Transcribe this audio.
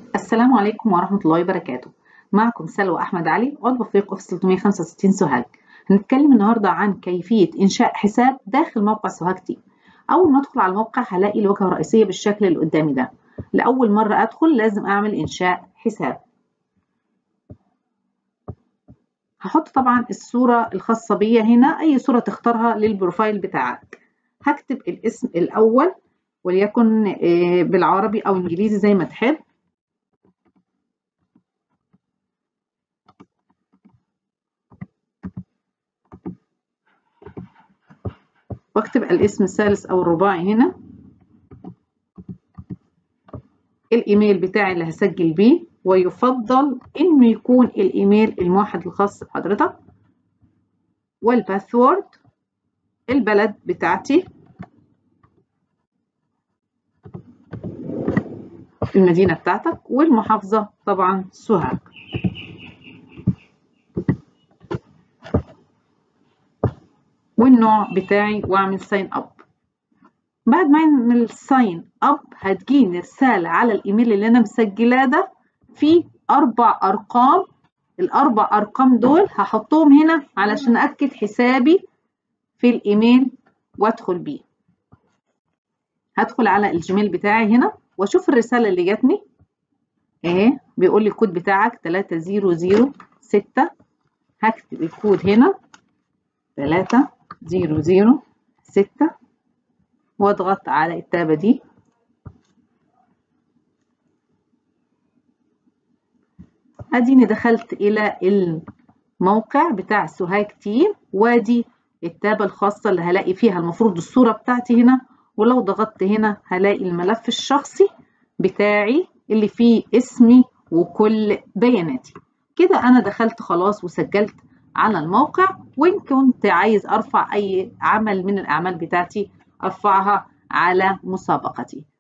السلام عليكم ورحمة الله وبركاته معكم سلوى أحمد علي عضو فريق أوفيس 365 سوهاج هنتكلم النهاردة عن كيفية إنشاء حساب داخل موقع سوهاج تيم أول ما أدخل على الموقع هلاقي الواجهة الرئيسية بالشكل اللي قدامي ده لأول مرة أدخل لازم أعمل إنشاء حساب هحط طبعا الصورة الخاصة بيا هنا أي صورة تختارها للبروفايل بتاعك هكتب الاسم الأول وليكن بالعربي أو إنجليزي زي ما تحب واكتب الاسم الثالث او الرباعي هنا الايميل بتاعي اللي هسجل بيه ويفضل انه يكون الايميل الموحد الخاص بحضرتك والباسورد البلد بتاعتي المدينة بتاعتك والمحافظة طبعا سوهاج والنوع بتاعي واعمل ساين اب بعد ما اعمل ساين اب هتجيني رسالة على الايميل اللي انا مسجلاه ده في اربع ارقام الاربع ارقام دول هحطهم هنا علشان اكد حسابي في الايميل وادخل بيه هدخل على الجيميل بتاعي هنا واشوف الرسالة اللي جاتني اهي بيقول لي الكود بتاعك 3006 هكتب الكود هنا 3 زيرو زيرو ستة واضغط على التابة دي اديني دخلت الى الموقع بتاع سوهاج تيم وادي التابة الخاصة اللي هلاقي فيها المفروض الصورة بتاعتي هنا ولو ضغطت هنا هلاقي الملف الشخصي بتاعي اللي فيه اسمي وكل بياناتي كده انا دخلت خلاص وسجلت على الموقع وإن كنت عايز أرفع أي عمل من الأعمال بتاعتي أرفعها على مسابقتي